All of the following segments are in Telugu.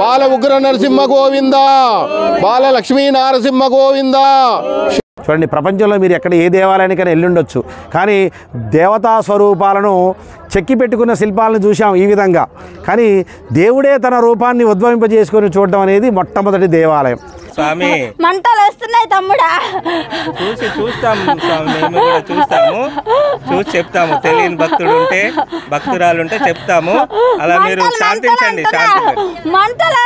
బాల ఉగ్ర నరసింహ గోవింద బాల లక్ష్మీ నారసింహ గోవింద చూడండి ప్రపంచంలో మీరు ఎక్కడ ఏ దేవాలయానికైనా వెళ్ళుండొచ్చు కానీ దేవతా స్వరూపాలను చెక్కి పెట్టుకున్న శిల్పాలను చూసాం ఈ విధంగా కానీ దేవుడే తన రూపాన్ని ఉద్భవింపజేసుకొని చూడడం అనేది మొట్టమొదటి దేవాలయం స్వామి మంటలు వస్తున్నాయి తమ్ముడా చూసి చూస్తాము స్వామి మేము కూడా చూస్తాము చూసి చెప్తాము తెలియని భక్తుడు ఉంటే భక్తురాలు ఉంటే చెప్తాము అలా మీరు మంటలు, శాంతించండి మంటలు శాంతి అంటున్నా. మంటలు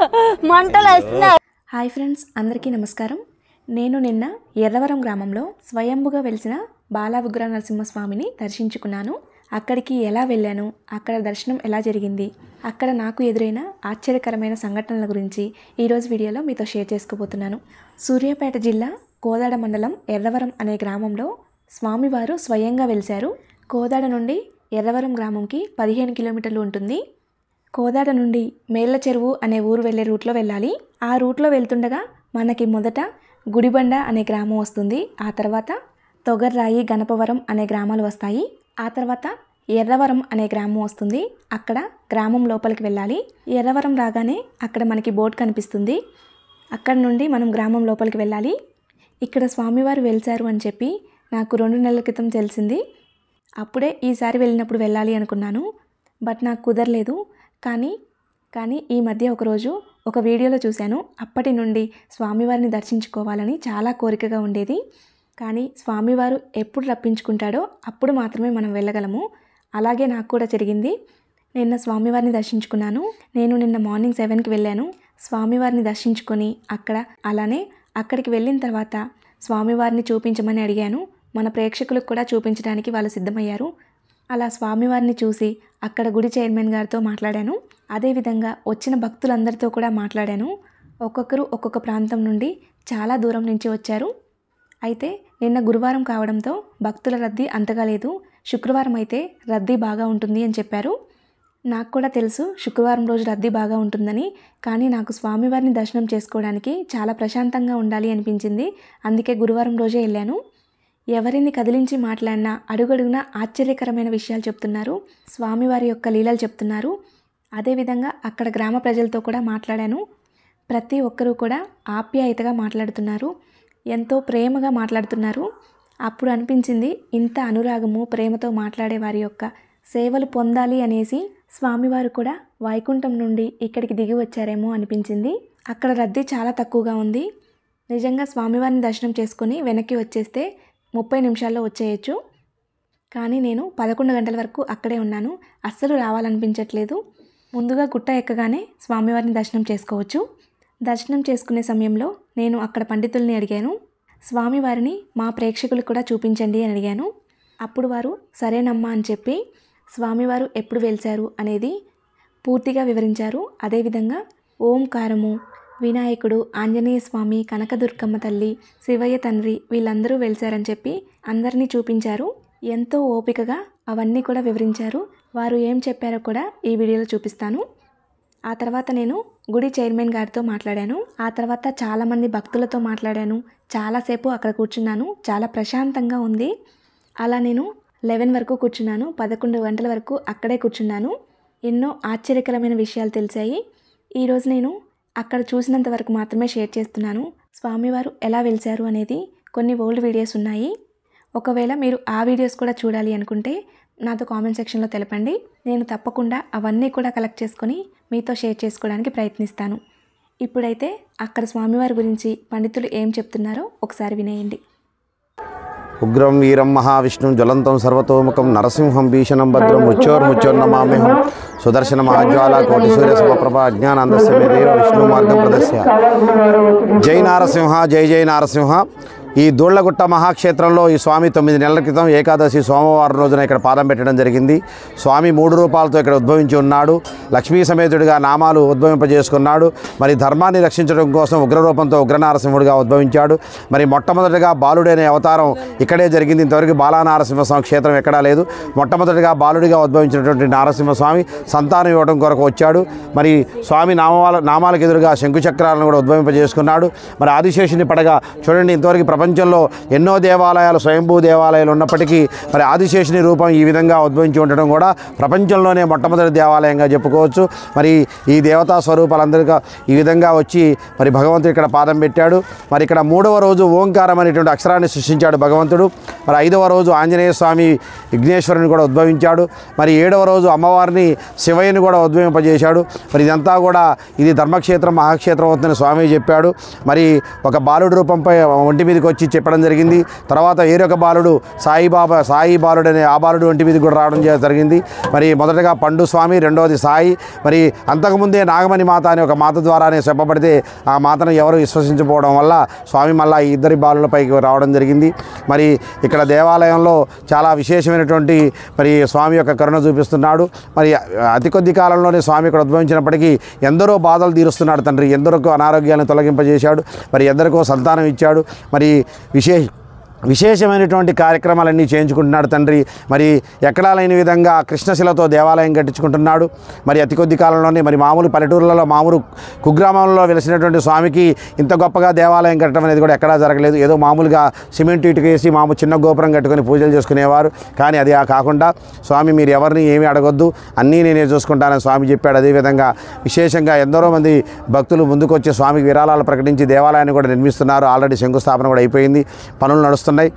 మంటలు వస్తున్నాయి హాయ్ ఫ్రెండ్స్ అందరికీ నమస్కారం నేను నిన్న ఎర్రవరం గ్రామంలో స్వయంభుగా వెలిసిన బాలా ఉగ్ర నరసింహస్వామిని దర్శించుకున్నాను అక్కడికి ఎలా వెళ్ళాను అక్కడ దర్శనం ఎలా జరిగింది అక్కడ నాకు ఎదురైన ఆశ్చర్యకరమైన సంఘటనల గురించి ఈరోజు వీడియోలో మీతో షేర్ చేసుకోబోతున్నాను సూర్యాపేట జిల్లా కోదాడ మండలం ఎర్రవరం అనే గ్రామంలో స్వామివారు స్వయంగా వెలిశారు కోదాడ నుండి ఎర్రవరం గ్రామంకి పదిహేను కిలోమీటర్లు ఉంటుంది కోదాడ నుండి మేళ్ల చెరువు అనే ఊరు వెళ్ళే రూట్లో వెళ్ళాలి ఆ రూట్లో వెళ్తుండగా మనకి మొదట గుడిబండ అనే గ్రామం వస్తుంది ఆ తర్వాత తొగర్రాయి గణపవరం అనే గ్రామాలు వస్తాయి ఆ తర్వాత ఎర్రవరం అనే గ్రామం వస్తుంది అక్కడ గ్రామం లోపలికి వెళ్ళాలి ఎర్రవరం రాగానే అక్కడ మనకి బోర్డు కనిపిస్తుంది అక్కడ నుండి మనం గ్రామం లోపలికి వెళ్ళాలి ఇక్కడ స్వామివారు వెలిశారు అని చెప్పి నాకు రెండు నెలల క్రితం తెలిసింది అప్పుడే ఈసారి వెళ్ళినప్పుడు వెళ్ళాలి అనుకున్నాను బట్ నాకు కుదరలేదు కానీ కానీ ఈ మధ్య ఒకరోజు ఒక వీడియోలో చూశాను అప్పటి నుండి స్వామివారిని దర్శించుకోవాలని చాలా కోరికగా ఉండేది కానీ స్వామివారు ఎప్పుడు రప్పించుకుంటాడో అప్పుడు మాత్రమే మనం వెళ్ళగలము అలాగే నాకు కూడా జరిగింది నిన్న స్వామివారిని దర్శించుకున్నాను నేను నిన్న మార్నింగ్ సెవెన్కి వెళ్ళాను స్వామివారిని దర్శించుకొని అక్కడ అలానే అక్కడికి వెళ్ళిన తర్వాత స్వామివారిని చూపించమని అడిగాను మన ప్రేక్షకులకు కూడా చూపించడానికి వాళ్ళు సిద్ధమయ్యారు అలా స్వామివారిని చూసి అక్కడ గుడి చైర్మన్ గారితో మాట్లాడాను అదేవిధంగా వచ్చిన భక్తులందరితో కూడా మాట్లాడాను ఒక్కొక్కరు ఒక్కొక్క ప్రాంతం నుండి చాలా దూరం నుంచి వచ్చారు అయితే నిన్న గురువారం కావడంతో భక్తుల రద్దీ అంతగా లేదు శుక్రవారం అయితే రద్దీ బాగా ఉంటుంది అని చెప్పారు నాకు కూడా తెలుసు శుక్రవారం రోజు రద్దీ బాగా ఉంటుందని కానీ నాకు స్వామివారిని దర్శనం చేసుకోవడానికి చాలా ప్రశాంతంగా ఉండాలి అనిపించింది అందుకే గురువారం రోజే వెళ్ళాను ఎవరిని కదిలించి మాట్లాడినా అడుగడుగునా ఆశ్చర్యకరమైన విషయాలు చెప్తున్నారు స్వామివారి యొక్క లీలలు చెప్తున్నారు అదేవిధంగా అక్కడ గ్రామ ప్రజలతో కూడా మాట్లాడాను ప్రతి ఒక్కరూ కూడా ఆప్యాయతగా మాట్లాడుతున్నారు ఎంతో ప్రేమగా మాట్లాడుతున్నారు అప్పుడు అనిపించింది ఇంత అనురాగము ప్రేమతో మాట్లాడే వారి యొక్క సేవలు పొందాలి అనేసి స్వామివారు కూడా వైకుంఠం నుండి ఇక్కడికి దిగి వచ్చారేమో అనిపించింది అక్కడ రద్దీ చాలా తక్కువగా ఉంది నిజంగా స్వామివారిని దర్శనం చేసుకొని వెనక్కి వచ్చేస్తే ముప్పై నిమిషాల్లో వచ్చేయచ్చు కానీ నేను పదకొండు గంటల వరకు అక్కడే ఉన్నాను అస్సలు రావాలనిపించట్లేదు ముందుగా గుట్ట ఎక్కగానే స్వామివారిని దర్శనం చేసుకోవచ్చు దర్శనం చేసుకునే సమయంలో నేను అక్కడ పండితుల్ని అడిగాను స్వామివారిని మా ప్రేక్షకులకు కూడా చూపించండి అని అడిగాను అప్పుడు వారు సరేనమ్మా అని చెప్పి స్వామివారు ఎప్పుడు వెలిశారు అనేది పూర్తిగా వివరించారు అదేవిధంగా ఓంకారము వినాయకుడు ఆంజనేయ స్వామి కనకదుర్గమ్మ తల్లి శివయ్య తండ్రి వీళ్ళందరూ వెలిశారని చెప్పి అందరినీ చూపించారు ఎంతో ఓపికగా అవన్నీ కూడా వివరించారు వారు ఏం చెప్పారో కూడా ఈ వీడియోలో చూపిస్తాను ఆ తర్వాత నేను గుడి చైర్మన్ గారితో మాట్లాడాను ఆ తర్వాత చాలామంది భక్తులతో మాట్లాడాను చాలాసేపు అక్కడ కూర్చున్నాను చాలా ప్రశాంతంగా ఉంది అలా నేను లెవెన్ వరకు కూర్చున్నాను పదకొండు గంటల వరకు అక్కడే కూర్చున్నాను ఎన్నో ఆశ్చర్యకరమైన విషయాలు తెలిసాయి ఈరోజు నేను అక్కడ చూసినంత వరకు మాత్రమే షేర్ చేస్తున్నాను స్వామివారు ఎలా వెలిశారు అనేది కొన్ని ఓల్డ్ వీడియోస్ ఉన్నాయి ఒకవేళ మీరు ఆ వీడియోస్ కూడా చూడాలి అనుకుంటే నాతో కామెంట్ సెక్షన్లో తెలపండి నేను తప్పకుండా అవన్నీ కూడా కలెక్ట్ చేసుకొని మీతో షేర్ చేసుకోవడానికి ప్రయత్నిస్తాను ఇప్పుడైతే అక్కడ స్వామివారి గురించి పండితులు ఏం చెప్తున్నారో ఒకసారి వినేయండి ఉగ్రం వీరం మహావిష్ణుం జ్వలంతం సర్వతోముఖం నరసింహం భీషణం భద్రం ముచ్చోర్ముచ్చోర్నమామ్యహం సుదర్శన మహాజ్వాల కోటి సూర్య సమప్రభ అజ్ఞానందస్య మే దేవ విష్ణు మార్గం ప్రదర్శయ జై నారసింహ జై జై నారసింహ ఈ దూళ్లగుట్ట మహాక్షేత్రంలో ఈ స్వామి తొమ్మిది నెలల క్రితం ఏకాదశి సోమవారం రోజున ఇక్కడ పాదం పెట్టడం జరిగింది స్వామి మూడు రూపాలతో ఇక్కడ ఉద్భవించి ఉన్నాడు లక్ష్మీ సమేతుడిగా నామాలు ఉద్భవింపజేసుకున్నాడు మరి ధర్మాన్ని రక్షించడం కోసం ఉగ్రరూపంతో ఉగ్రనారసింహుడిగా ఉద్భవించాడు మరి మొట్టమొదటిగా బాలుడైన అవతారం ఇక్కడే జరిగింది ఇంతవరకు బాలానారసింహస్వామి క్షేత్రం ఎక్కడా లేదు మొట్టమొదటిగా బాలుడిగా ఉద్భవించినటువంటి నారసింహస్వామి సంతానం ఇవ్వడం కొరకు వచ్చాడు మరి స్వామి నామాల నామాలకు ఎదురుగా శంకుచక్రాలను కూడా ఉద్భవింపజేసుకున్నాడు మరి ఆదిశేషుని పడగా చూడండి ఇంతవరకు ప్రపంచ ప్రపంచంలో ఎన్నో దేవాలయాలు స్వయంభూ దేవాలయాలు ఉన్నప్పటికీ మరి ఆదిశేషుని రూపం ఈ విధంగా ఉద్భవించి ఉండటం కూడా ప్రపంచంలోనే మొట్టమొదటి దేవాలయంగా చెప్పుకోవచ్చు మరి ఈ దేవతా స్వరూపాలందరికీ ఈ విధంగా వచ్చి మరి భగవంతుడు ఇక్కడ పాదం పెట్టాడు మరి ఇక్కడ మూడవ రోజు ఓంకారం అనేటువంటి అక్షరాన్ని సృష్టించాడు భగవంతుడు మరి ఐదవ రోజు ఆంజనేయ స్వామి విఘ్నేశ్వరుని కూడా ఉద్భవించాడు మరి ఏడవ రోజు అమ్మవారిని శివయ్యని కూడా ఉద్భవింపజేశాడు మరి ఇదంతా కూడా ఇది ధర్మక్షేత్రం మహాక్షేత్రం అవుతుందని స్వామి చెప్పాడు మరి ఒక బాలుడు రూపంపై ఒంటి మీదకి వచ్చి చెప్పడం జరిగింది తర్వాత వేరొక బాలుడు సాయిబాబా సాయి బాలుడు అనే ఆ బాలుడు ఒంటి మీదకి కూడా రావడం జ- జరిగింది మరి మొదటగా పండు స్వామి రెండవది సాయి మరి అంతకుముందే నాగమణి మాత అనే ఒక మాత ద్వారానే చెప్పబడితే ఆ మాతను ఎవరు విశ్వసించకపోవడం వల్ల స్వామి మళ్ళా ఈ ఇద్దరి బాలులపైకి రావడం జరిగింది మరి ఇక్కడ దేవాలయంలో చాలా విశేషమైనటువంటి మరి స్వామి యొక్క కరుణ చూపిస్తున్నాడు మరి అతి కొద్ది కాలంలోనే స్వామి ఇక్కడ ఉద్భవించినప్పటికీ ఎందరో బాధలు తీరుస్తున్నాడు తండ్రి ఎందరికో అనారోగ్యాన్ని తొలగింపజేశాడు మరి ఎందరికో సంతానం ఇచ్చాడు మరి విశేష విశేషమైనటువంటి కార్యక్రమాలన్నీ చేయించుకుంటున్నాడు తండ్రి మరి ఎక్కడా లేని విధంగా కృష్ణశిలతో దేవాలయం కట్టించుకుంటున్నాడు మరి అతి కొద్ది కాలంలోనే మరి మామూలు పల్లెటూర్లలో మామూలు కుగ్రామంలో వెలిసినటువంటి స్వామికి ఇంత గొప్పగా దేవాలయం కట్టడం అనేది కూడా ఎక్కడా జరగలేదు ఏదో మామూలుగా సిమెంట్ ఇటుక వేసి మామూలు చిన్న గోపురం కట్టుకొని పూజలు చేసుకునేవారు కానీ అది ఆ కాకుండా స్వామి మీరు ఎవరిని ఏమీ అడగొద్దు అన్నీ నేనే చూసుకుంటానని స్వామి చెప్పాడు అదేవిధంగా విశేషంగా ఎందరో మంది భక్తులు ముందుకొచ్చి స్వామికి విరాళాలు ప్రకటించి దేవాలయాన్ని కూడా నిర్మిస్తున్నారు ఆల్రెడీ శంకుస్థాపన కూడా అయిపోయింది పనులు నడుస్తున్నాయి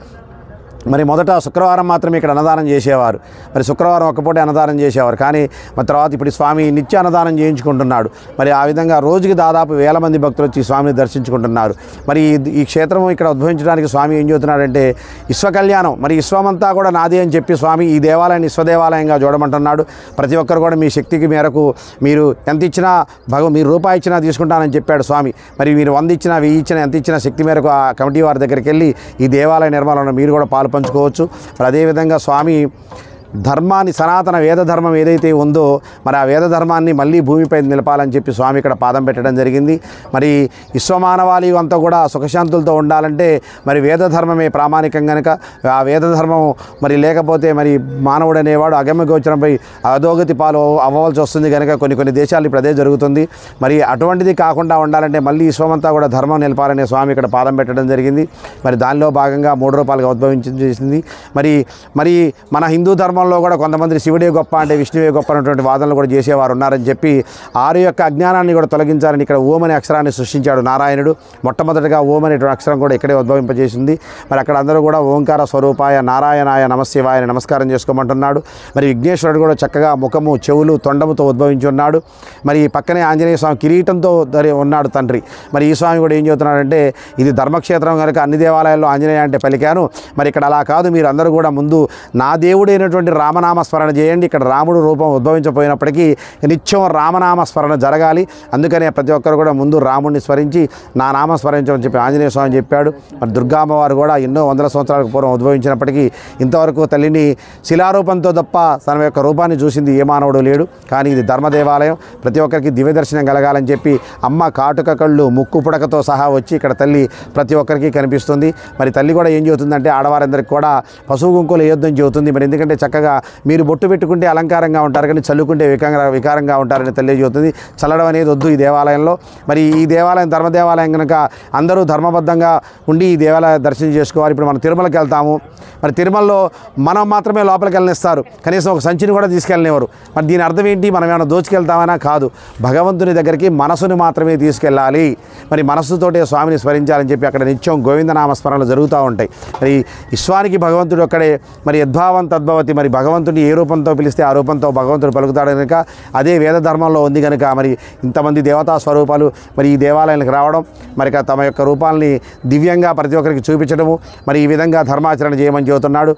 మరి మొదట శుక్రవారం మాత్రమే ఇక్కడ అన్నదానం చేసేవారు మరి శుక్రవారం ఒక్కపూటే అన్నదానం చేసేవారు కానీ మరి తర్వాత ఇప్పుడు ఈ స్వామి నిత్య అన్నదానం చేయించుకుంటున్నాడు మరి ఆ విధంగా రోజుకి దాదాపు వేల మంది భక్తులు వచ్చి ఈ స్వామిని దర్శించుకుంటున్నారు మరి ఈ- ఈ క్షేత్రం ఇక్కడ ఉద్భవించడానికి స్వామి ఏం చెబుతున్నాడంటే విశ్వ కళ్యాణం మరి విశ్వమంతా కూడా నాది అని చెప్పి స్వామి ఈ దేవాలయాన్ని విశ్వదేవాలయంగా చూడమంటున్నాడు ప్రతి ఒక్కరు కూడా మీ శక్తికి మేరకు మీరు ఎంత ఇచ్చినా భగ మీరు రూపాయి ఇచ్చినా తీసుకుంటానని చెప్పాడు స్వామి మరి మీరు వంద ఇచ్చినా వెయ్యి ఇచ్చినా ఎంత ఇచ్చినా శక్తి మేరకు ఆ కమిటీ వారి దగ్గరికి వెళ్ళి ఈ దేవాలయ నిర్మాణంలో మీరు కూడా పాలు పంచుకోవచ్చు మరి అదేవిధంగా స్వామి ధర్మాన్ని సనాతన వేద ధర్మం ఏదైతే ఉందో మరి ఆ వేద ధర్మాన్ని మళ్ళీ భూమిపై నిలపాలని చెప్పి స్వామి ఇక్కడ పాదం పెట్టడం జరిగింది మరి విశ్వమానవాళి అంతా కూడా సుఖశాంతులతో ఉండాలంటే మరి వేద ధర్మమే ప్రామాణికం కనుక ఆ వేద ధర్మం మరి లేకపోతే మరి మానవుడు అనేవాడు అగమ్య గోచరంపై అధోగతి పాలు అవ్వవలసి వస్తుంది కనుక కొన్ని కొన్ని దేశాలు ఇప్పుడు అదే జరుగుతుంది మరి అటువంటిది కాకుండా ఉండాలంటే మళ్ళీ విశ్వమంతా కూడా ధర్మం నిలపాలనే స్వామి ఇక్కడ పాదం పెట్టడం జరిగింది మరి దానిలో భాగంగా మూడు రూపాయలుగా ఉద్భవించేసింది మరి మరి మన హిందూ ధర్మంలో కూడా కొంతమంది శివుడే గొప్ప అంటే విష్ణువే గొప్ప అనేటువంటి వాదనలు కూడా చేసేవారు ఉన్నారని చెప్పి ఆరు యొక్క అజ్ఞానాన్ని కూడా తొలగించాలని ఇక్కడ ఓం అనే అక్షరాన్ని సృష్టించాడు నారాయణుడు మొట్టమొదటిగా ఓం అనేటువంటి అక్షరం కూడా ఇక్కడే ఉద్భవింపజేసింది మరి అక్కడ అందరూ కూడా ఓంకార స్వరూపాయ నారాయణాయ నమశివాయ అని నమస్కారం చేసుకోమంటున్నాడు మరి విఘ్నేశ్వరుడు కూడా చక్కగా ముఖము చెవులు తొండముతో ఉద్భవించి ఉన్నాడు మరి పక్కనే ఆంజనేయ స్వామి కిరీటంతో ధరి ఉన్నాడు తండ్రి మరి ఈ స్వామి కూడా ఏం చెబుతున్నాడంటే ఇది ధర్మక్షేత్రం కనుక అన్ని దేవాలయాల్లో ఆంజనేయ అంటే పలికాను మరి ఇక్కడ అలా కాదు మీరు అందరూ కూడా ముందు నా దేవుడైనటువంటి రామనామ స్మరణ చేయండి ఇక్కడ రాముడు రూపం ఉద్భవించపోయినప్పటికీ నిత్యం రామనామ స్మరణ జరగాలి అందుకనే ప్రతి ఒక్కరు కూడా ముందు రాముడిని స్మరించి నా నామ స్మరించమని చెప్పి ఆంజనేయ స్వామి చెప్పాడు మరి దుర్గామ్మవారు కూడా ఎన్నో వందల సంవత్సరాలకు పూర్వం ఉద్భవించినప్పటికీ ఇంతవరకు తల్లిని శిలారూపంతో తప్ప తన యొక్క రూపాన్ని చూసింది ఏ మానవుడు లేడు కానీ ఇది ధర్మ దేవాలయం ప్రతి ఒక్కరికి దివ్య దర్శనం కలగాలని చెప్పి అమ్మ కాటుక కళ్ళు ముక్కు పుడకతో సహా వచ్చి ఇక్కడ తల్లి ప్రతి ఒక్కరికి కనిపిస్తుంది మరి తల్లి కూడా ఏం చెబుతుందంటే ఆడవారందరికీ కూడా పశువు గుంకులు వేయొద్దని చెబుతుంది మరి ఎందుకంటే చక్కగా మీరు బొట్టు పెట్టుకుంటే అలంకారంగా ఉంటారు కానీ చల్లుకుంటే వికారంగా వికారంగా ఉంటారని తల్లి చెబుతుంది చల్లడం అనేది వద్దు ఈ దేవాలయంలో మరి ఈ దేవాలయం ధర్మ దేవాలయం కనుక అందరూ ధర్మబద్ధంగా ఉండి ఈ దేవాలయ దర్శనం చేసుకోవాలి ఇప్పుడు మనం తిరుమలకి వెళ్తాము మరి తిరుమలలో మనం మాత్రమే లోపలికి వెళ్ళనిస్తారు కనీసం ఒక సంచిని కూడా తీసుకెళ్ళనివ్వరు మరి దీని అర్థం ఏంటి మనం ఏమైనా దోచుకెళ్తామనా కాదు భగవంతుని దగ్గరికి మనసుని మాత్రమే తీసుకెళ్ళాలి మరి మనస్సుతోటే స్వామిని స్మరించాలని చెప్పి అక్కడ నిత్యం గోవిందనామ స్మరణలు జరుగుతూ ఉంటాయి మరి విశ్వానికి భగవంతుడు ఒక్కడే మరి యద్భావం తద్భవతి మరి భగవంతుడిని ఏ రూపంతో పిలిస్తే ఆ రూపంతో భగవంతుడు పలుకుతాడు కనుక అదే వేద ధర్మంలో ఉంది కనుక మరి ఇంతమంది దేవతా స్వరూపాలు మరి ఈ దేవాలయానికి రావడం మరి ఇక తమ యొక్క రూపాలని దివ్యంగా ప్రతి ఒక్కరికి చూపించడము మరి ఈ విధంగా ధర్మాచరణ చేయమని చెబుతున్నాడు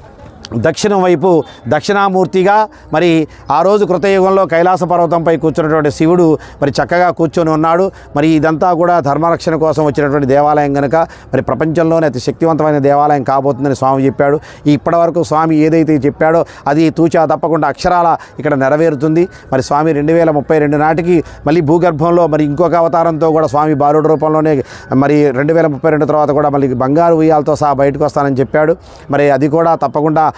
దక్షిణం వైపు దక్షిణామూర్తిగా మరి ఆ రోజు కృతయుగంలో కైలాస పర్వతంపై కూర్చున్నటువంటి శివుడు మరి చక్కగా కూర్చొని ఉన్నాడు మరి ఇదంతా కూడా ధర్మరక్షణ కోసం వచ్చినటువంటి దేవాలయం కనుక మరి ప్రపంచంలోనే అతి శక్తివంతమైన దేవాలయం కాబోతుందని స్వామి చెప్పాడు ఇప్పటి వరకు స్వామి ఏదైతే చెప్పాడో అది తూచా తప్పకుండా అక్షరాల ఇక్కడ నెరవేరుతుంది మరి స్వామి రెండు వేల ముప్పై రెండు నాటికి మళ్ళీ భూగర్భంలో మరి ఇంకొక అవతారంతో కూడా స్వామి బాలుడు రూపంలోనే మరి రెండు వేల ముప్పై రెండు తర్వాత కూడా మళ్ళీ బంగారు ఉయ్యాలతో సహా బయటకు వస్తానని చెప్పాడు మరి అది కూడా తప్పకుండా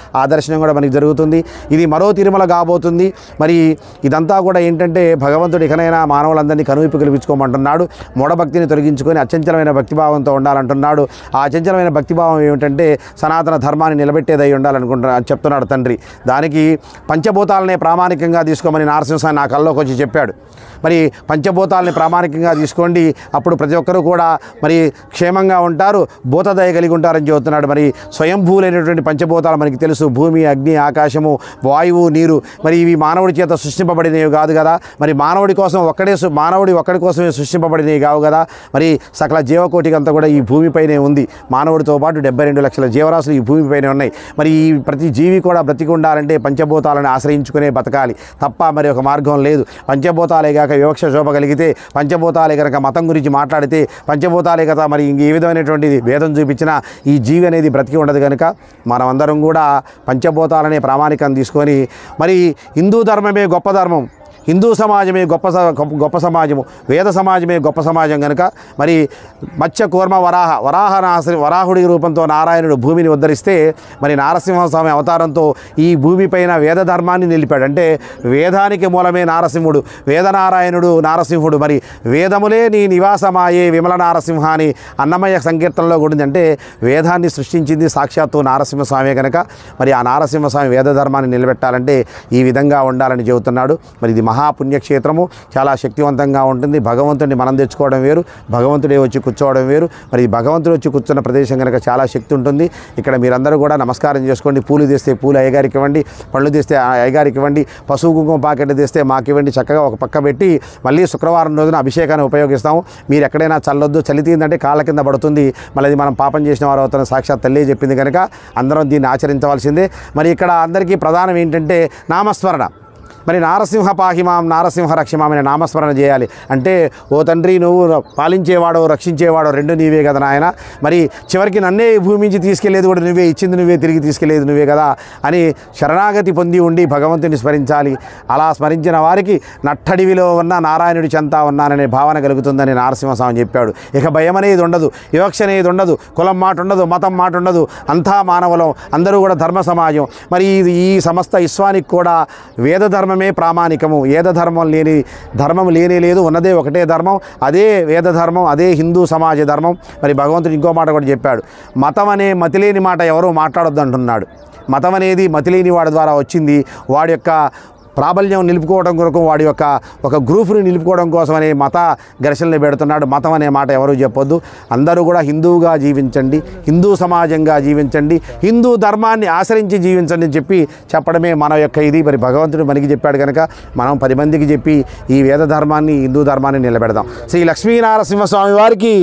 ఆ దర్శనం కూడా మనకి జరుగుతుంది ఇది మరో తిరుమల కాబోతుంది మరి ఇదంతా కూడా ఏంటంటే భగవంతుడు ఇకనైనా మానవులందరినీ కనువిప్పు కల్పించుకోమంటున్నాడు మూఢభక్తిని తొలగించుకొని అచంచలమైన భక్తిభావంతో ఉండాలంటున్నాడు ఆ అచంచలమైన భక్తిభావం ఏమిటంటే సనాతన ధర్మాన్ని నిలబెట్టేదై ఉండాలనుకుంటున్నా అని చెప్తున్నాడు తండ్రి దానికి పంచభూతాలనే ప్రామాణికంగా తీసుకోమని నారసింహస్వామి నా కల్లోకి వచ్చి చెప్పాడు మరి పంచభూతాలని ప్రామాణికంగా తీసుకోండి అప్పుడు ప్రతి ఒక్కరూ కూడా మరి క్షేమంగా ఉంటారు భూతదయ కలిగి ఉంటారని చెబుతున్నాడు మరి స్వయంభూలైనటువంటి పంచభూతాలు మనకి తెలుసు భూమి అగ్ని ఆకాశము వాయువు నీరు మరి ఇవి మానవుడి చేత సృష్టింపబడినవి కాదు కదా మరి మానవుడి కోసం ఒక్కడే సు- మానవుడి ఒక్కడి కోసమే సృష్టింపబడినవి కావు కదా మరి సకల జీవకోటికి అంతా కూడా ఈ భూమిపైనే ఉంది మానవుడితో పాటు డెబ్బై రెండు లక్షల జీవరాశులు ఈ భూమిపైనే ఉన్నాయి మరి ఈ ప్రతి జీవి కూడా బ్రతికి ఉండాలంటే పంచభూతాలను ఆశ్రయించుకునే బతకాలి తప్ప మరి ఒక మార్గం లేదు పంచభూతాలే కాక వివక్ష శోభ కలిగితే పంచభూతాలే కనుక మతం గురించి మాట్లాడితే పంచభూతాలే కదా మరి ఇంక ఏ విధమైనటువంటి భేదం చూపించినా ఈ జీవి అనేది బ్రతికి ఉండదు కనుక మనమందరం కూడా పంచభూతాలనే ప్రామాణికం తీసుకొని మరి హిందూ ధర్మమే గొప్ప ధర్మం హిందూ సమాజమే గొప్ప స- గొప్ప- గొప్ప సమాజము వేద సమాజమే గొప్ప సమాజం కనుక మరి మత్స్య కూర్మ వరాహ వరాహ నాశ్రి వరాహుడి రూపంతో నారాయణుడు భూమిని ఉద్ధరిస్తే మరి నారసింహస్వామి అవతారంతో ఈ భూమిపైన వేద ధర్మాన్ని నిలిపాడు అంటే వేదానికి మూలమే నారసింహుడు వేదనారాయణుడు నారసింహుడు మరి వేదములే నీ నివాసమాయే విమల నారసింహ అని అన్నమయ్య సంకీర్తనలో కూడా ఉంది అంటే వేదాన్ని సృష్టించింది సాక్షాత్తు నారసింహస్వామి కనుక మరి ఆ నారసింహస్వామి వేద ధర్మాన్ని నిలబెట్టాలంటే ఈ విధంగా ఉండాలని చెబుతున్నాడు మరి ఇది మహాపుణ్యక్షేత్రము చాలా శక్తివంతంగా ఉంటుంది భగవంతుడిని మనం తెచ్చుకోవడం వేరు భగవంతుడే వచ్చి కూర్చోవడం వేరు మరి ఈ భగవంతుడు వచ్చి కూర్చున్న ప్రదేశం కనుక చాలా శక్తి ఉంటుంది ఇక్కడ మీరందరూ కూడా నమస్కారం చేసుకోండి పూలు తెస్తే పూలు అయ్యగారికి ఇవ్వండి పళ్ళు తెస్తే ఆ అయ్యగారికి ఇవ్వండి పశువు కుంకుమ పాకెట్ తెస్తే మాకు ఇవ్వండి చక్కగా ఒక పక్క పెట్టి మళ్ళీ శుక్రవారం రోజున అభిషేకాన్ని ఉపయోగిస్తాము మీరు ఎక్కడైనా చల్లొద్దు చలి తీందంటే కాళ్ళ కింద పడుతుంది మళ్ళీ అది మనం పాపం చేసిన వారు అవుతాం సాక్షాత్ తల్లి చెప్పింది కనుక అందరం దీన్ని ఆచరించవలసిందే మరి ఇక్కడ అందరికీ ప్రధానం ఏంటంటే నామస్మరణ మరి నారసింహ పాహిమాం నారసింహ రక్షిమాం అనే నామస్మరణ చేయాలి అంటే ఓ తండ్రి నువ్వు పాలించేవాడో రక్షించేవాడో రెండు నీవే కదా నాయన మరి చివరికి నన్నే ఈ భూమి నుంచి తీసుకెళ్లేది కూడా నువ్వే ఇచ్చింది నువ్వే తిరిగి తీసుకెళ్లేది నువ్వే కదా అని శరణాగతి పొంది ఉండి భగవంతుని స్మరించాలి అలా స్మరించిన వారికి నట్టడివిలో ఉన్న నారాయణుడి చెంతా ఉన్నాననే భావన కలుగుతుందని నారసింహస్వామి చెప్పాడు ఇక భయం అనేది ఉండదు వివక్ష అనేది ఉండదు కులం మాట ఉండదు మతం మాట ఉండదు అంతా మానవులం అందరూ కూడా ధర్మ సమాజం మరి ఇది ఈ సమస్త విశ్వానికి కూడా వేద ధర్మమే ప్రామాణికము వేద ధర్మం లేని ధర్మం లేనే లేదు ఉన్నదే ఒకటే ధర్మం అదే వేద ధర్మం అదే హిందూ సమాజ ధర్మం మరి భగవంతుడు ఇంకో మాట కూడా చెప్పాడు మతం అనే మతిలేని మాట ఎవరూ మాట్లాడొద్దు అంటున్నాడు మతం అనేది మతిలేని వాడి ద్వారా వచ్చింది వాడి యొక్క ప్రాబల్యం నిలుపుకోవడం కొరకు వాడి యొక్క ఒక గ్రూప్ని నిలుపుకోవడం కోసమనే మత ఘర్షణలు పెడుతున్నాడు మతం అనే మాట ఎవరు చెప్పొద్దు అందరూ కూడా హిందువుగా జీవించండి హిందూ సమాజంగా జీవించండి హిందూ ధర్మాన్ని ఆచరించి జీవించండి అని చెప్పి చెప్పడమే మన యొక్క ఇది మరి భగవంతుడు మనకి చెప్పాడు కనుక మనం పది మందికి చెప్పి ఈ వేద ధర్మాన్ని హిందూ ధర్మాన్ని నిలబెడదాం శ్రీ లక్ష్మీనారసింహస్వామి వారికి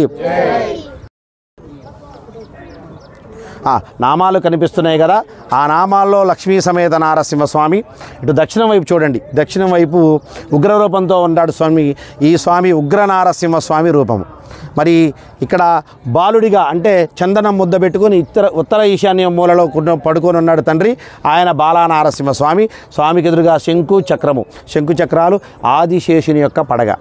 ఆ, నామాలు కనిపిస్తున్నాయి కదా ఆ నామాల్లో లక్ష్మీ సమేత నారసింహస్వామి ఇటు దక్షిణం వైపు చూడండి దక్షిణం వైపు ఉగ్ర రూపంతో ఉన్నాడు స్వామి ఈ స్వామి ఉగ్ర నారసింహస్వామి రూపము మరి ఇక్కడ బాలుడిగా అంటే చందనం ముద్ద పెట్టుకొని ఇతర ఉత్తర ఈశాన్య మూలలో కున్న- పడుకొని ఉన్నాడు తండ్రి ఆయన బాలా నారసింహ స్వామి స్వామికి ఎదురుగా శంకు చక్రము శంకు చక్రాలు ఆదిశేషుని యొక్క పడగ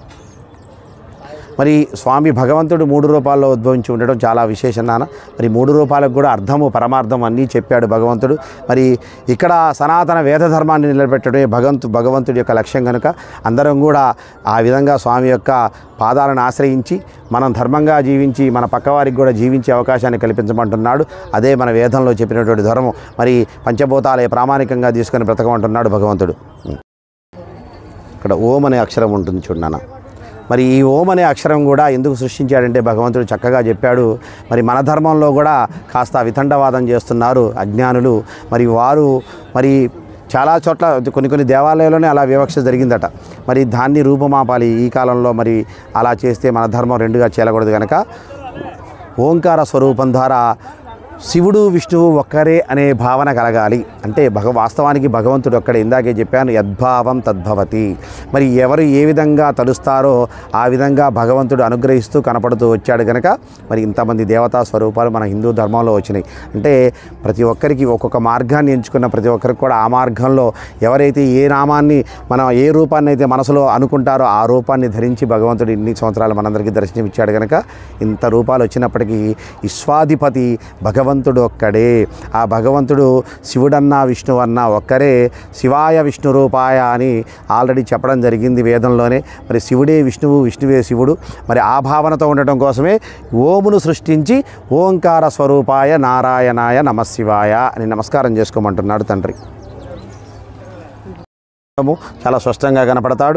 మరి స్వామి భగవంతుడు మూడు రూపాల్లో ఉద్భవించి ఉండడం చాలా విశేషం నాన్న మరి మూడు రూపాలకు కూడా అర్థము పరమార్థం అన్నీ చెప్పాడు భగవంతుడు మరి ఇక్కడ సనాతన వేద ధర్మాన్ని నిలబెట్టడమే భగవంతు భగవంతుడి యొక్క లక్ష్యం కనుక అందరం కూడా ఆ విధంగా స్వామి యొక్క పాదాలను ఆశ్రయించి మనం ధర్మంగా జీవించి మన పక్కవారికి కూడా జీవించే అవకాశాన్ని కల్పించమంటున్నాడు అదే మన వేదంలో చెప్పినటువంటి ధర్మం మరి పంచభూతాలే ప్రామాణికంగా తీసుకొని బ్రతకమంటున్నాడు భగవంతుడు ఇక్కడ ఓం అనే అక్షరం ఉంటుంది చూడన్న మరి ఈ ఓం అనే అక్షరం కూడా ఎందుకు సృష్టించాడంటే భగవంతుడు చక్కగా చెప్పాడు మరి మన ధర్మంలో కూడా కాస్త వితండవాదం చేస్తున్నారు అజ్ఞానులు మరి వారు మరి చాలా చోట్ల కొన్ని కొన్ని దేవాలయాల్లోనే అలా వివక్ష జరిగిందట మరి దాన్ని రూపమాపాలి ఈ కాలంలో మరి అలా చేస్తే మన ధర్మం రెండుగా చేయకూడదు కనుక ఓంకార స్వరూపం ద్వారా శివుడు విష్ణువు ఒక్కరే అనే భావన కలగాలి అంటే భగ వాస్తవానికి భగవంతుడు ఒక్కడే ఇందాకే చెప్పాను యద్భావం తద్భవతి మరి ఎవరు ఏ విధంగా తలుస్తారో ఆ విధంగా భగవంతుడు అనుగ్రహిస్తూ కనపడుతూ వచ్చాడు కనుక మరి ఇంతమంది దేవతా స్వరూపాలు మన హిందూ ధర్మంలో వచ్చినాయి అంటే ప్రతి ఒక్కరికి ఒక్కొక్క మార్గాన్ని ఎంచుకున్న ప్రతి ఒక్కరికి కూడా ఆ మార్గంలో ఎవరైతే ఏ నామాన్ని మనం ఏ రూపాన్ని అయితే మనసులో అనుకుంటారో ఆ రూపాన్ని ధరించి భగవంతుడు ఇన్ని సంవత్సరాలు మనందరికీ దర్శనం ఇచ్చాడు కనుక ఇంత రూపాలు వచ్చినప్పటికీ విశ్వాధిపతి భగవంతుడు భగవంతుడు ఒక్కడే ఆ భగవంతుడు శివుడన్నా విష్ణువన్నా ఒక్కరే శివాయ విష్ణు రూపాయ అని ఆల్రెడీ చెప్పడం జరిగింది వేదంలోనే మరి శివుడే విష్ణువు విష్ణువే శివుడు మరి ఆ భావనతో ఉండటం కోసమే ఓమును సృష్టించి ఓంకార స్వరూపాయ నారాయణాయ నమశివాయ అని నమస్కారం చేసుకోమంటున్నాడు తండ్రి చాలా స్పష్టంగా కనపడతాడు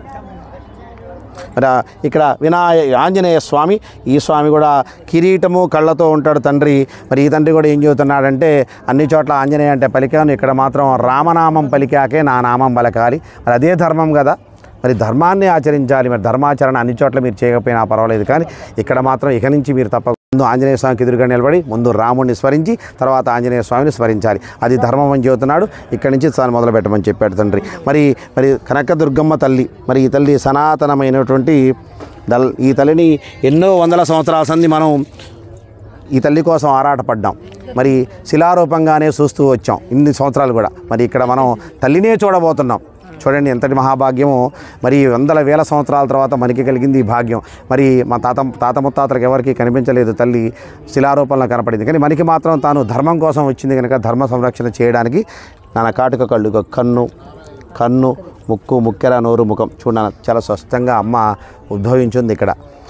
మరి ఆ ఇక్కడ వినాయ ఆంజనేయ స్వామి ఈ స్వామి కూడా కిరీటము కళ్ళతో ఉంటాడు తండ్రి మరి ఈ తండ్రి కూడా ఏం చెబుతున్నాడంటే అన్ని చోట్ల ఆంజనేయ అంటే పలికాను ఇక్కడ మాత్రం రామనామం పలికాకే నా నామం పలకాలి మరి అదే ధర్మం కదా మరి ధర్మాన్ని ఆచరించాలి మరి ధర్మాచరణ అన్ని చోట్ల మీరు చేయకపోయినా పర్వాలేదు కానీ ఇక్కడ మాత్రం ఇక నుంచి మీరు తప్ప ముందు ఆంజనేయ స్వామికి ఎదురుగా నిలబడి ముందు రాముడిని స్మరించి తర్వాత ఆంజనేయ స్వామిని స్మరించాలి అది ధర్మం అని చెబుతున్నాడు ఇక్కడి నుంచి తాను మొదలు పెట్టమని చెప్పాడు తండ్రి మరి మరి కనకదుర్గమ్మ తల్లి మరి ఈ తల్లి సనాతనమైనటువంటి దల్ ఈ తల్లిని ఎన్నో వందల సంవత్సరాల సంది మనం ఈ తల్లి కోసం ఆరాటపడ్డాం మరి శిలారూపంగానే చూస్తూ వచ్చాం ఇన్ని సంవత్సరాలు కూడా మరి ఇక్కడ మనం తల్లినే చూడబోతున్నాం చూడండి ఎంతటి మహాభాగ్యము మరి వందల వేల సంవత్సరాల తర్వాత మనకి కలిగింది ఈ భాగ్యం మరి మా తాత తాత ముత్తాతలకు ఎవరికి కనిపించలేదు తల్లి శిలారూపంలో కనపడింది కానీ మనకి మాత్రం తాను ధర్మం కోసం వచ్చింది కనుక ధర్మ సంరక్షణ చేయడానికి నాన్న కాటుక కళ్ళు ఇగో కన్ను కన్ను ముక్కు ముక్కెర నోరు ముఖం చూడ చాలా స్పష్టంగా అమ్మ ఉద్భవించింది ఇక్కడ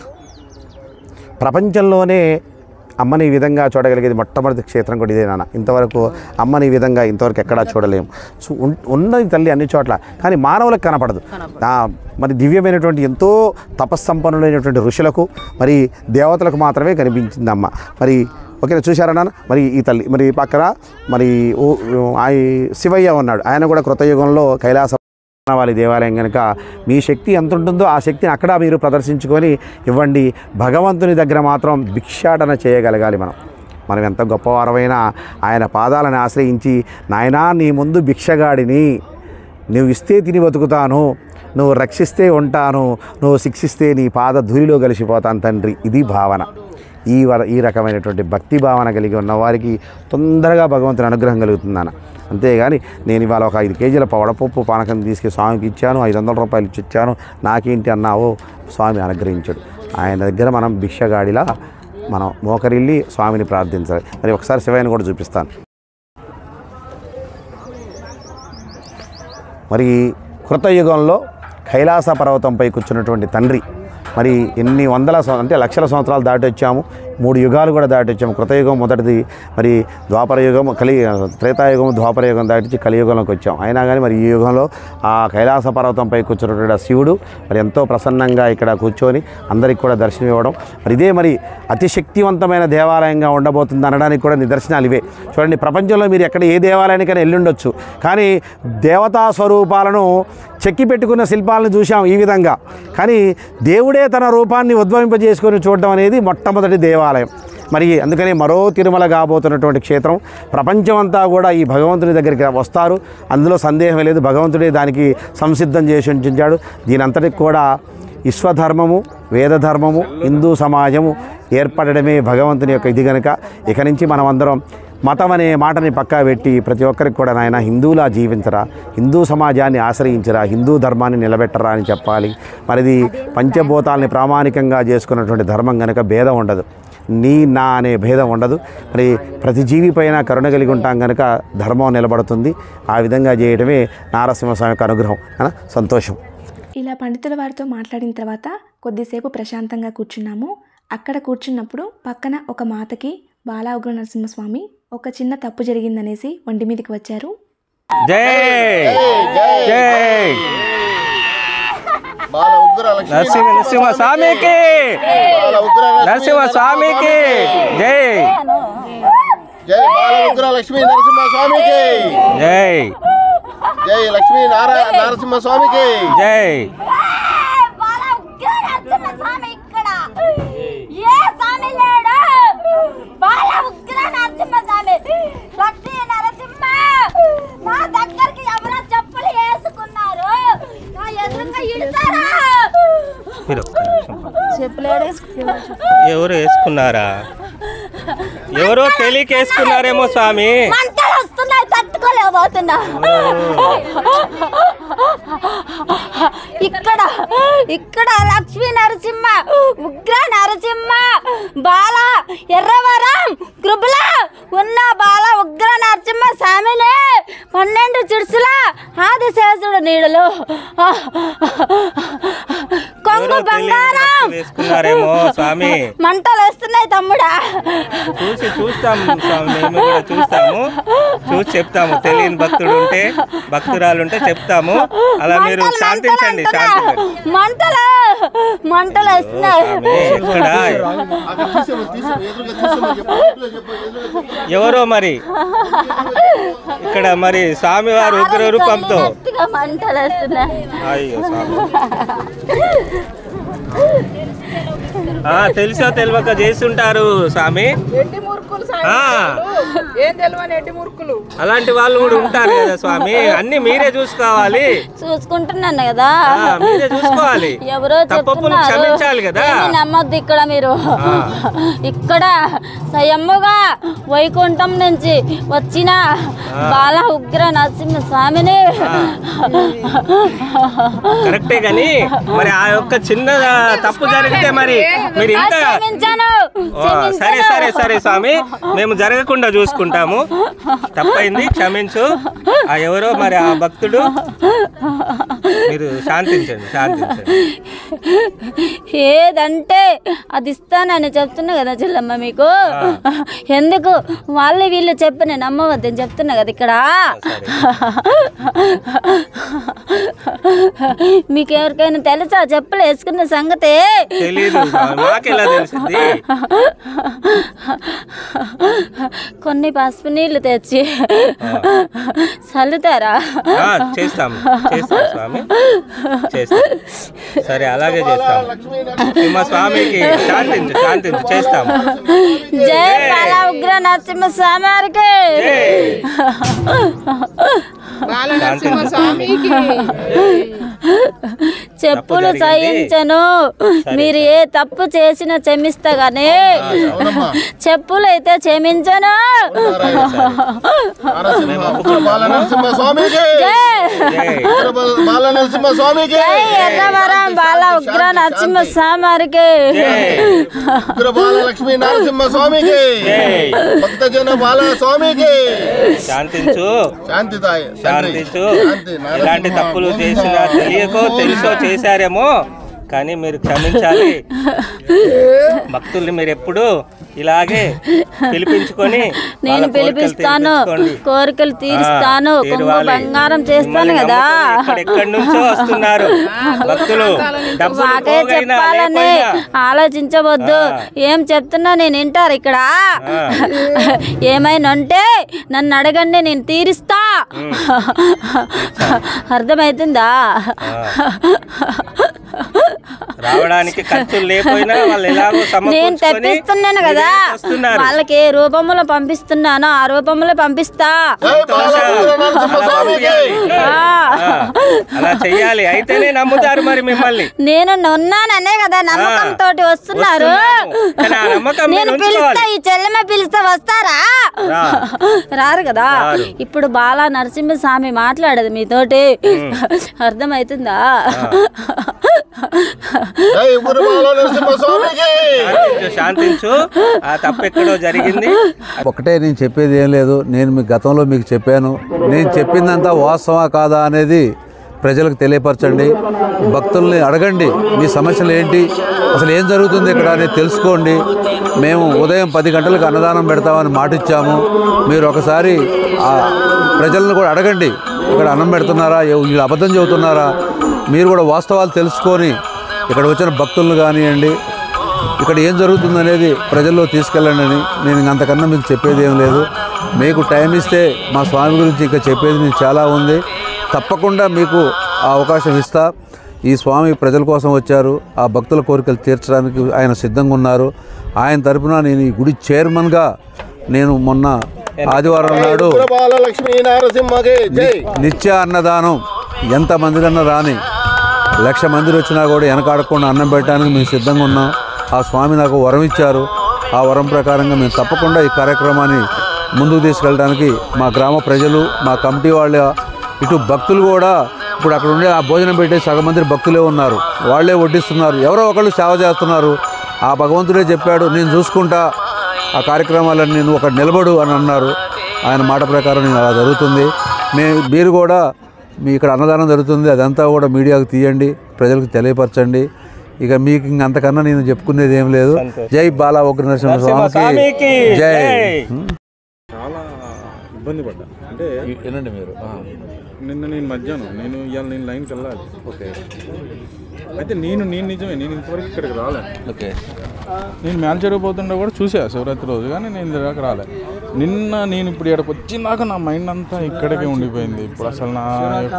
ప్రపంచంలోనే అమ్మని ఈ విధంగా చూడగలిగేది మొట్టమొదటి క్షేత్రం కూడా ఇదే నాన్న ఇంతవరకు అమ్మని ఈ విధంగా ఇంతవరకు ఎక్కడా చూడలేము సో ఉన్- ఉన్నది తల్లి అన్ని చోట్ల కానీ మానవులకు కనపడదు ఆ, మరి దివ్యమైనటువంటి ఎంతో తపస్సంపన్నులైనటువంటి ఋషులకు మరి దేవతలకు మాత్రమే కనిపించింది అమ్మ మరి ఓకే చూశారా నాన్న మరి ఈ తల్లి మరి పక్కన మరి ఓ- ఆ శివయ్య ఉన్నాడు ఆయన కూడా కృతయుగంలో కైలాస వాళ్ళ దేవాలయం కనుక మీ శక్తి ఎంత ఉంటుందో ఆ శక్తిని అక్కడ మీరు ప్రదర్శించుకొని ఇవ్వండి భగవంతుని దగ్గర మాత్రం భిక్షాటన చేయగలగాలి మనం మనం ఎంత గొప్పవారమైనా ఆయన పాదాలను ఆశ్రయించి నాయనా నీ ముందు భిక్షగాడిని నువ్వు ఇస్తే తిని బతుకుతాను నువ్వు రక్షిస్తే ఉంటాను నువ్వు శిక్షిస్తే నీ పాద ధూళిలో కలిసిపోతాను తండ్రి ఇది భావన ఈ వర ఈ రకమైనటువంటి భక్తి భావన కలిగి ఉన్న వారికి తొందరగా భగవంతుని అనుగ్రహం కలుగుతుందన్న అంతేగాని నేను ఇవాళ ఒక ఐదు కేజీల వడపప్పు పానకం తీసుకు స్వామికి ఇచ్చాను ఐదు వందల రూపాయలు ఇచ్చి ఇచ్చాను నాకేంటి అన్నావో స్వామి అనుగ్రహించాడు ఆయన దగ్గర మనం భిక్షగాడిలా మనం మోకరిల్లి స్వామిని ప్రార్థించాలి మరి ఒకసారి శివయ్యని కూడా చూపిస్తాను మరి కృతయుగంలో కైలాస పర్వతంపై కూర్చున్నటువంటి తండ్రి మరి ఎన్ని వందల సం- అంటే లక్షల సంవత్సరాలు దాటి వచ్చాము మూడు యుగాలు కూడా దాటి వచ్చాము కృతయుగం మొదటిది మరి ద్వాపర యుగం కలి త్రేతాయుగం ద్వాపర యుగం దాటించి కలియుగంలోకి వచ్చాం అయినా కానీ మరి ఈ యుగంలో ఆ కైలాస పర్వతంపై కూర్చున్నటువంటి ఆ శివుడు మరి ఎంతో ప్రసన్నంగా ఇక్కడ కూర్చొని అందరికి కూడా దర్శనం ఇవ్వడం మరి ఇదే మరి అతి శక్తివంతమైన దేవాలయంగా ఉండబోతుంది అనడానికి కూడా నిదర్శనాలు ఇవే చూడండి ప్రపంచంలో మీరు ఎక్కడ ఏ దేవాలయానికైనా వెళ్ళుండొచ్చు కానీ దేవతా స్వరూపాలను చెక్కి పెట్టుకున్న శిల్పాలను చూసాం ఈ విధంగా కానీ దేవుడే తన రూపాన్ని ఉద్భవింపజేసుకొని చూడడం అనేది మొట్టమొదటి దేవాలయం మరి అందుకని మరో తిరుమల కాబోతున్నటువంటి క్షేత్రం ప్రపంచమంతా కూడా ఈ భగవంతుని దగ్గరికి వస్తారు అందులో సందేహం లేదు భగవంతుడే దానికి సంసిద్ధం చేసి ఉంచాడు దీని అంతటికి కూడా విశ్వధర్మము వేదధర్మము హిందూ సమాజము ఏర్పడడమే భగవంతుని యొక్క ఇది గనుక ఇక నుంచి మనం అందరం మతం అనే మాటని పక్కా పెట్టి ప్రతి ఒక్కరికి కూడా నాయన హిందువులా జీవించరా హిందూ సమాజాన్ని ఆశ్రయించరా హిందూ ధర్మాన్ని నిలబెట్టరా అని చెప్పాలి మరిది పంచభూతాలని ప్రామాణికంగా చేసుకున్నటువంటి ధర్మం కనుక భేదం ఉండదు నీ నా అనే భేదం ఉండదు మరి ప్రతి జీవి పైన కరుణ కలిగి ఉంటాం కనుక ధర్మం నిలబడుతుంది ఆ విధంగా చేయడమే నారసింహస్వామి యొక్క అనుగ్రహం అన సంతోషం ఇలా పండితుల వారితో మాట్లాడిన తర్వాత కొద్దిసేపు ప్రశాంతంగా కూర్చున్నాము అక్కడ కూర్చున్నప్పుడు పక్కన ఒక మాతకి బాలా ఉగ్ర నరసింహస్వామి ఒక చిన్న తప్పు జరిగిందనేసి ఒంటి మీదకి వచ్చారు జై జై బాల ఉగ్ర లక్ష్మీ నరసింహ నరసింహ స్వామికి బాల ఉగ్ర నరసింహ స్వామికి జై జై బాల ఉగ్ర లక్ష్మీ నరసింహ స్వామికి జై జై లక్ష్మీ నారా నరసింహ స్వామికి జై బాల ఉగ్ర నరసింహ స్వామి ఇక్కడ ఏ స్వామి లేడు బాల ఉగ్ర నరసింహ స్వామి లక్ష్మీ నరసింహ నా దగ్గరికి ఎవరో చెప్పులు వేసుకున్నారు నా ఎదురుగా ఇడతారా మీరు ఒక్క నిమిషం పాటు. చెప్పులు వేసుకున్నారు ఎవరు వేసుకున్నారా ఎవరో తెలియక వేసుకున్నారేమో స్వామి మంటలు వస్తున్నాయి తట్టుకోలేకపోతున్నా ఇక్కడ ఇక్కడ లక్ష్మీ నరసింహ ఉగ్ర నరసింహ బాల ఎర్రవరం కృపల ఉన్న బాల ఉగ్ర నరసింహ స్వామిని పన్నెండు చిడుసుల ఆదిశేషుడు నీడలు కొంగు ఎవరో తెలియని బంగారం డ్రెస్ వేసుకున్నారేమో స్వామి మంటలు వస్తున్నాయి తమ్ముడా చూసి చూస్తాం స్వామి మేము కూడా చూస్తాము చూసి చెప్తాము తెలియని భక్తుడు ఉంటే భక్తురాలు ఉంటే చెప్తాము అలా మీరు మంటలు, శాంతించండి మంటలు అంటున్నా. శాంతించండి మంటలు మంటలు వస్తున్నాయి స్వామి, ఇక్కడ ఎవరో మరి ఇక్కడ మరి స్వామివారు ఉగ్ర రూపంతో గట్టిగా మంటలు వస్తున్నాయి అయ్యో స్వామి ఆ, తెలుసో తెలియక చేస్తుంటారు స్వామి ఎడ్డి మూర్ఖులు ఆ, ఏం తెలియని ఎడ్డి మూర్ఖులు అలాంటి వాళ్ళు కూడా ఉంటారు కదా స్వామి అన్ని మీరే చూసుకోవాలి చూసుకుంటున్నాను కదా ఆ, మీరే చూసుకోవాలి ఎవరో తప్పప్పులు చెప్తున్నారు క్షమించాలి కదా ఏమీ నమ్మొద్దు ఇక్కడ మీరు ఆ. ఇక్కడ స్వయముగా వైకుంఠం నుంచి వచ్చిన బాల ఉగ్ర నరసింహ స్వామిని కరెక్టే గాని మరి ఆ యొక్క చిన్న తప్పు జరిగితే మరి మీరు ఆ, ఇంకా క్షమించాను ఆ, సరే సరే సరే స్వామి మేము జరగకుండా చూసుకుంటాము తప్పైంది క్షమించు ఆ ఎవరో మరి ఆ భక్తుడు మీరు శాంతించండి శాంతించండి ఏదంటే అది ఇస్తానని చెప్తున్నా కదా చెల్లమ్మ మీకు ఎందుకు వాళ్ళు వీళ్ళు చెప్పిన నమ్మవద్దని చెప్తున్నా కదా ఇక్కడ మీకు ఎవరికైనా తెలుసా చెప్పులు వేసుకున్న సంగతి తెలీదు స్వామి, మాకెలా తెలిసింది కొన్ని పసుపు నీళ్లు తెచ్చి చల్లుతారా ఆ, చేస్తాం చేస్తాం స్వామి చేస్తాం సరే అలాగే చేస్తాం మా స్వామికి శాంతించు శాంతించు చేస్తాము జై బాలా ఉగ్ర నరసింహ స్వామి వారికి బాల నరసింహ స్వామికి చెప్పులు జరిగింది. సహించను మీరు ఏ తప్పు చేసినా క్షమిస్తా గానీ చెప్పులు అయితే క్షమించను బాల నరసింహ స్వామికి జై జై. బాల నరసింహ స్వామికి జై ఎర్రవరం బాల ఉగ్ర నరసింహ స్వామి వారికి ఉగ్ర బాల లక్ష్మీ నరసింహ స్వామికి జై. భక్తజన బాల స్వామికి శాంతించు శాంతి తాయి తండ్రి. శాంతించు శాంతి నరసింహ. ఎలాంటి తప్పులు చేసినా తెలియకో తెలుసో చేశారేమో కానీ మీరు క్షమించాలి భక్తుల్ని మీరు ఎప్పుడు ఇలాగే పిలిపించుకొని వాళ్ళ నేను కోరికలు పిలిపిస్తాను తీర్చుకోండి. కోరికలు తీరుస్తాను ఆ, కొంగు తీరవాలి. బంగారం చేస్తాను మిమ్మల్ని కదా నమ్ముకొని ఎక్కడెక్కడి నుంచో వస్తున్నారు భక్తులు డబ్బులు మాకే పోగైనా చెప్పాలని లేకపోయినా. ఆలోచించవద్దు ఆ. ఏం చెప్తున్నా నేను వింటారు ఇక్కడ ఆ. ఏమైనా ఉంటే నన్ను అడగండి నేను తీరుస్తా అర్థమవుతుందా రావడానికి ఖర్చులు లేకపోయినా వాళ్ళు ఎలాగో నేను సమకూర్చుకొని తెప్పిస్తున్నాను మీ కదా దగ్గరికి వస్తున్నారు వాళ్ళకి ఏ రూపంలో పంపిస్తున్నానో ఆ రూపంలో పంపిస్తా జై బాల ఉగ్ర నరసింహ అలా స్వామికి పంపించాలి. ఆ. ఆ, అలా చెయ్యాలి అయితేనే నమ్ముతారు మరి మిమ్మల్ని నేను ఉన్నాననే కదా నమ్మకం ఆ. తోటి వస్తున్నారు వస్తున్నాము. కానీ ఆ నమ్మకం నేను మీరు పిలుస్తా ఉంచుకోవాలి. ఈ చెల్లెమ్మ పిలిస్తే వస్తారా రా. రారు కదా రారు. ఇప్పుడు బాలా నరసింహ స్వామి మాట్లాడదు మీతోటి అర్థమవుతుందా జై ఉగ్ర బాల నరసింహ స్వామికి శాంతించు శాంతించు ఆ తప్పు ఎక్కడో జరిగింది ఒకటే నేను చెప్పేది ఏం లేదు నేను మీ గతంలో మీకు చెప్పాను నేను చెప్పిందంతా వాస్తవా కాదా అనేది ప్రజలకు తెలియపరచండి భక్తుల్ని అడగండి మీ సమస్యలు ఏంటి అసలు ఏం జరుగుతుంది ఇక్కడ అనేది తెలుసుకోండి మేము ఉదయం పది గంటలకు అన్నదానం పెడతామని మాట ఇచ్చాము మీరు ఒకసారి ఆ ప్రజలను కూడా అడగండి ఇక్కడ అన్నం పెడుతున్నారా ఎవ- వీళ్ళు అబద్ధం చెబుతున్నారా మీరు కూడా వాస్తవాలు తెలుసుకొని ఇక్కడ వచ్చిన భక్తులను కానివ్వండి ఇక్కడ ఏం జరుగుతుంది అనేది ప్రజల్లో తీసుకెళ్ళండి అని నేను ఇంక అంతకన్నా మీకు చెప్పేది ఏం లేదు మీకు టైం ఇస్తే మా స్వామి గురించి ఇంకా చెప్పేది మీకు చాలా ఉంది తప్పకుండా మీకు ఆ అవకాశం ఇస్తా ఈ స్వామి ప్రజల కోసం వచ్చారు ఆ భక్తుల కోరికలు తీర్చడానికి ఆయన సిద్ధంగా ఉన్నారు ఆయన తరపున నేను ఈ గుడి చైర్మన్గా నేను మొన్న ఆదివారం నాడు ఉగ్ర బాల లక్ష్మీ నరసింహకి జై నిత్య అన్నదానం ఎంతమందికన్నా రాని లక్ష మంది వచ్చినా కూడా వెనకాడకుండా అన్నం పెట్టడానికి మేము సిద్ధంగా ఉన్నాం ఆ స్వామి నాకు వరం ఇచ్చారు ఆ వరం ప్రకారంగా మేము తప్పకుండా ఈ కార్యక్రమాన్ని ముందుకు తీసుకెళ్ళడానికి మా గ్రామ ప్రజలు మా కమిటీ వాళ్ళ ఇటు భక్తులు కూడా ఇప్పుడు అక్కడ ఉండే ఆ భోజనం పెట్టే సగం మంది భక్తులే ఉన్నారు వాళ్ళే వడ్డిస్తున్నారు ఎవరో ఒకళ్ళు సేవ చేస్తున్నారు ఆ భగవంతుడే చెప్పాడు నేను చూసుకుంటా ఆ కార్యక్రమాలన్నీ నువ్వు అక్కడ నిలబడు అని అన్నారు ఆయన మాట ప్రకారం నేను అలా జరుగుతుంది మే మీరు కూడా మీ ఇక్కడ అన్నదానం జరుగుతుంది అదంతా కూడా మీడియాకు తీయండి ప్రజలకు తెలియపరచండి ఇక మీకు ఇంక అంతకన్నా నేను చెప్పుకునేది ఏం లేదు జై బాలా ఉగ్ర నరసింహ స్వామికి స్వామికి జై జై. చాలా ఇబ్బంది పడ్డా అంటే వినండి మీరు నిన్న నేను మధ్యాహ్నం నేను ఇవాళ నేను లైన్కి వెళ్ళాలి ఓకే అయితే నేను నేను నిజమే నేను ఇంతవరకు ఇక్కడికి రాలేదు ఓకే నేను మేలు జరిగిపోతుండే కూడా చూసా శివరాత్రి రోజు కానీ నేను ఇంతదాకా రాలే నిన్న నేను ఇప్పుడు ఇక్కడికి వచ్చినాక నా మైండ్ అంతా ఇక్కడికే ఉండిపోయింది ఇప్పుడు అసలు నా యొక్క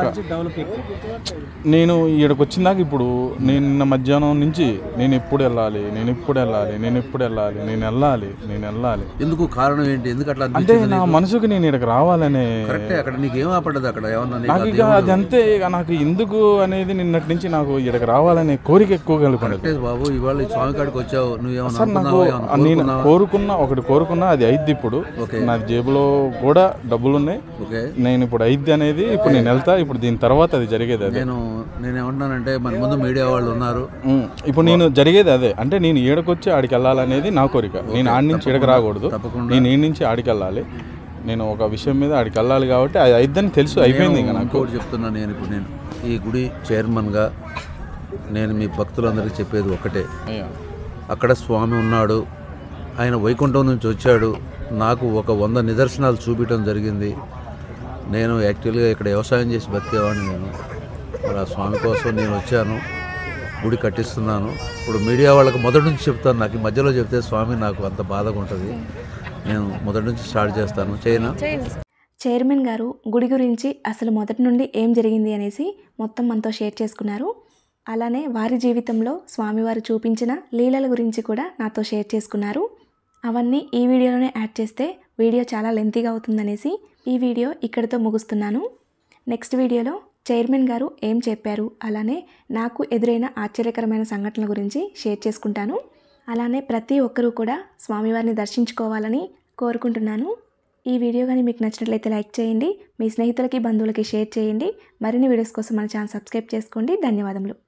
నేను ఇక్కడికి వచ్చిందాక ఇప్పుడు నేను నిన్న మధ్యాహ్నం నుంచి నేను ఎప్పుడు వెళ్ళాలి నేను ఎప్పుడు వెళ్ళాలి నేను ఎప్పుడు వెళ్ళాలి నేను వెళ్ళాలి నేను వెళ్ళాలి ఎందుకు కారణం ఏంటి ఎందుకు అట్లా అంటే అనిపించింది నా నీకు? మనసుకు నేను ఇక్కడికి రావాలనే కరెక్టే అక్కడ నీకు ఏం ఆపడ్డది అక్కడ ఏమన్నా నీకు నాకు అది ఇక ఏమన్నా- అది అంతే ఇక నాకు ఎందుకు అనేది నిన్నటి నుంచి నాకు ఇక్కడికి రావాలనే కోరిక ఎక్కువ కలిపినది కరెక్టే బాబు ఇవాళ ఈ స్వామి కాడికి వచ్చావు నువ్వేమన్నా సార్ నాకు అనుకున్నావా ఏమన్నా నేను కోరుకున్నావా? కోరుకున్నా ఒకటి కోరుకున్నా అది అయిద్ది ఇప్పుడు ఓకే. నా జేబులో కూడా డబ్బులు ఉన్నాయి ఓకే నేను ఇప్పుడు అయిద్ది అనేది ఇప్పుడు నేను వెళ్తా ఇప్పుడు దీని తర్వాత అది జరిగేది అదే నేను నేను ఏమంటున్నానంటే మన ముందు మీడియా వాళ్ళు ఉన్నారు ఉమ్, ఇప్పుడు నేను జరిగేది అదే అంటే నేను ఏడకొచ్చి ఆడికి వెళ్ళాలనేది నా కోరిక నేను ఆడి నుంచి ఈడకి రాకూడదు తప్పకుండా. నేను ఈ నుంచి ఆడికి వెళ్ళాలి నేను ఒక విషయం మీద ఆడికి వెళ్ళాలి కాబట్టి అది అయిద్దని తెలుసు అయిపోయింది ఇంకా నాకు ఇంకోటి చెప్తున్నా నేను ఇప్పుడు నేను ఈ గుడి చైర్మన్గా నేను మీ భక్తులందరికీ చెప్పేది ఒకటే అయ్యా. అక్కడ స్వామి ఉన్నాడు ఆయన వైకుంఠం నుంచి వచ్చాడు నాకు ఒక వంద నిదర్శనాలు చూపించడం జరిగింది నేను యాక్చువల్గా ఇక్కడ వ్యవసాయం చేసి బతికేవాడిని నేను మరి ఆ స్వామి కోసం నేను వచ్చాను గుడి కట్టిస్తున్నాను ఇప్పుడు మీడియా వాళ్ళకి మొదటి నుంచి చెప్తాను నాకు ఈ మధ్యలో చెప్తే స్వామి నాకు అంత బాధగా ఉంటుంది నేను మొదటి నుంచి స్టార్ట్ చేస్తాను చేయనా చైర్మన్ గారు గుడి గురించి అసలు మొదటి నుండి ఏం జరిగింది అనేసి మొత్తం మనతో షేర్ చేసుకున్నారు అలానే వారి జీవితంలో స్వామివారు చూపించిన లీలల గురించి కూడా నాతో షేర్ చేసుకున్నారు అవన్నీ ఈ వీడియోలోనే యాడ్ చేస్తే వీడియో చాలా లెంతీగా అవుతుందనేసి ఈ వీడియో ఇక్కడితో ముగుస్తున్నాను నెక్స్ట్ వీడియోలో చైర్మన్ గారు ఏం చెప్పారు అలానే నాకు ఎదురైన ఆశ్చర్యకరమైన సంఘటనల గురించి షేర్ చేసుకుంటాను అలానే ప్రతి ఒక్కరూ కూడా స్వామివారిని దర్శించుకోవాలని కోరుకుంటున్నాను ఈ వీడియో కానీ మీకు నచ్చినట్లయితే లైక్ చేయండి మీ స్నేహితులకి బంధువులకి షేర్ చేయండి మరిన్ని వీడియోస్ కోసం మన ఛానల్ సబ్స్క్రైబ్ చేసుకోండి ధన్యవాదములు